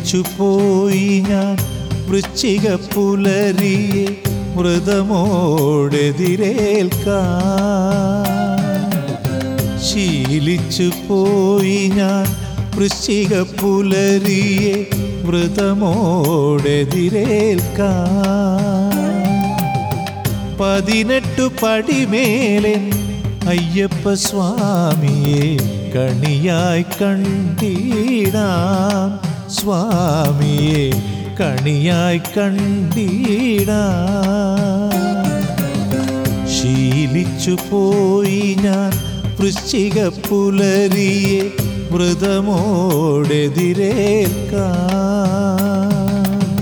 ശീലിച്ചു പോയി ഞാൻ വൃശ്ചിക പുലരിയെ മൃതമോടെതിരേൽക്കാൻ ശീലിച്ചു പോയി ഞാൻ വൃശ്ചിക പുലരിയെ വ്രതമോടെതിരേൽക്കാൻ പതിനെട്ടു പടിമേലൻ അയ്യപ്പ സ്വാമിയെ കണിയായി കണ്ടിടാം സ്വാമിയെ കണിയായി കണ്ടിടാം ശീലിച്ചു പോയി ഞാൻ വൃശ്ചിക പുലരിയെ വ്രതമോടെതിരേൽക്കാം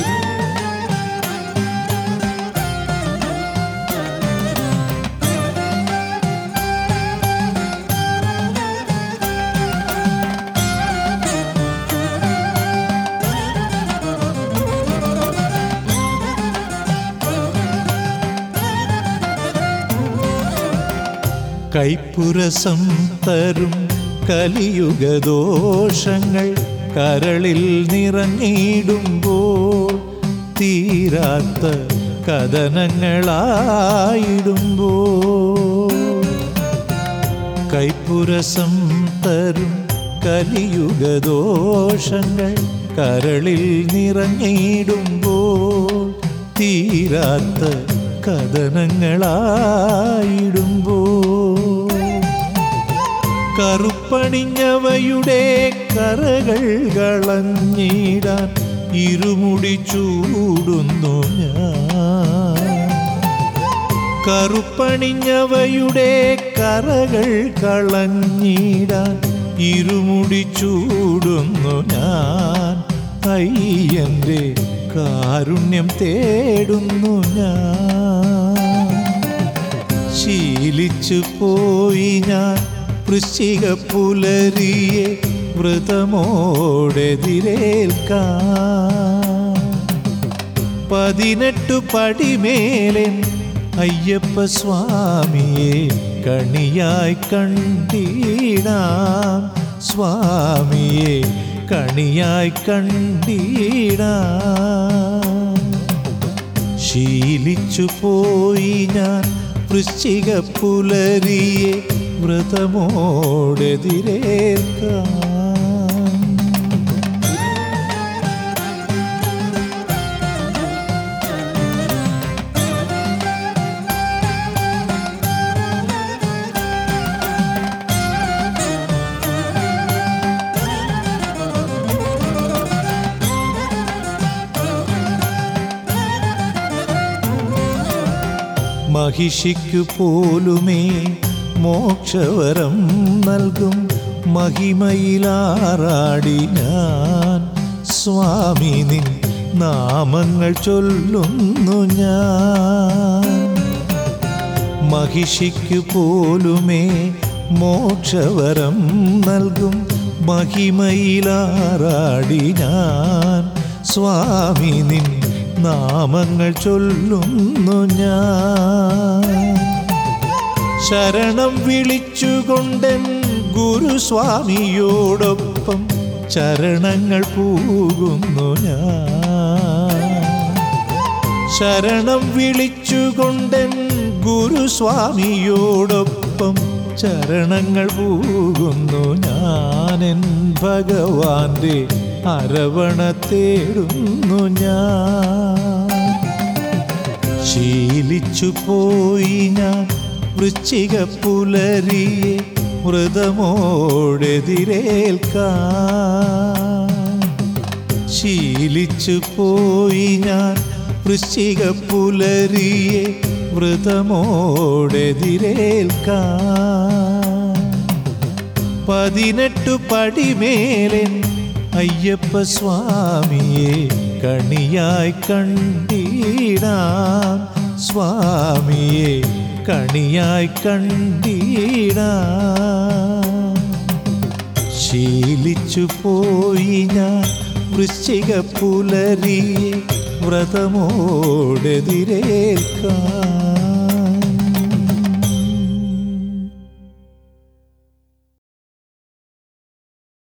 കൈപ്പുരസം തരും കലിയുഗദോഷങ്ങൾ കരളിൽ നിറഞ്ഞിടുമ്പോൾ തീരാത്ത കഥനങ്ങളായിടുമ്പോൾ കൈപ്പുരസം തരും കലിയുഗദോഷങ്ങൾ കരളിൽ നിറഞ്ഞിടുമ്പോൾ തീരാത്ത കഥനങ്ങളായിടുമ്പോൾ കറുപ്പണിഞ്ഞവയുടെ കറകൾ കളഞ്ഞിടാൻ ഇരുമുടി ചൂടുന്നു ഞാൻ കറുപ്പണിഞ്ഞവയുടെ കറകൾ കളഞ്ഞിടാൻ ഇരുമുടി ചൂടുന്നു ഞാൻ അയ്യൻ്റെ കാരുണ്യം തേടുന്നു ഞാൻ ശീലിച്ചു പോയി ഞാൻ വൃശ്ചിക പുലരിയെ വ്രതമോടെതിരേൽക്കാൻ പതിനെട്ടു പടിമേലൻ അയ്യപ്പ സ്വാമിയെ കണിയായി കണ്ടിടാം സ്വാമിയെ കണിയായി കണ്ടിടാം ശീലിച്ചു പോയി ഞാൻ വൃശ്ചിക പുലരിയെ വ്രതമോടെതിരേൽക്കാം മഹിഷിക്കു പോലുമേ മോക്ഷവരം നൽകും മഹിമയിലാറാടി ഞാൻ സ്വാമി നിൻ നാമങ്ങൾ ചൊല്ലുന്നു ഞാൻ മഹിഷിക്കു പോലുമേ മോക്ഷവരം നൽകും മഹിമയിലാറാടി ഞാൻ സ്വാമി നിൻ നാമങ്ങൾ ചൊല്ലുന്നു ഞാൻ ശരണം വിളിച്ചുകൊണ്ടൻ ഗുരുസ്വാമിയോടൊപ്പം ചരണങ്ങൾ പൂകുന്നു ഞാൻ ശരണം വിളിച്ചുകൊണ്ടൻ ഗുരുസ്വാമിയോടൊപ്പം ചരണങ്ങൾ പൂകുന്നു ഞാനെൻ ഭഗവാന്റെ അരവണ തേടുന്നു ഞാൻ ശീലിച്ചു പോയി ഞാൻ വൃശ്ചിക പുലരിയെ വ്രതമോടെതിരേൽക്കാൻ ശീലിച്ചു പോയി ഞാൻ വൃശ്ചിക പുലരിയെ വ്രതമോടെതിരേൽക്കാൻ പതിനെട്ടു പടിമേലൻ അയ്യപ്പ സ്വാമിയെ കണിയായി കണ്ടിടാം സ്വാമിയെ കണിയായി കണ്ടിടാം ശീലിച്ചു പോയി ഞാൻ വൃശ്ചിക പുലരിയെ വ്രതമോടെതിരേൽക്കാം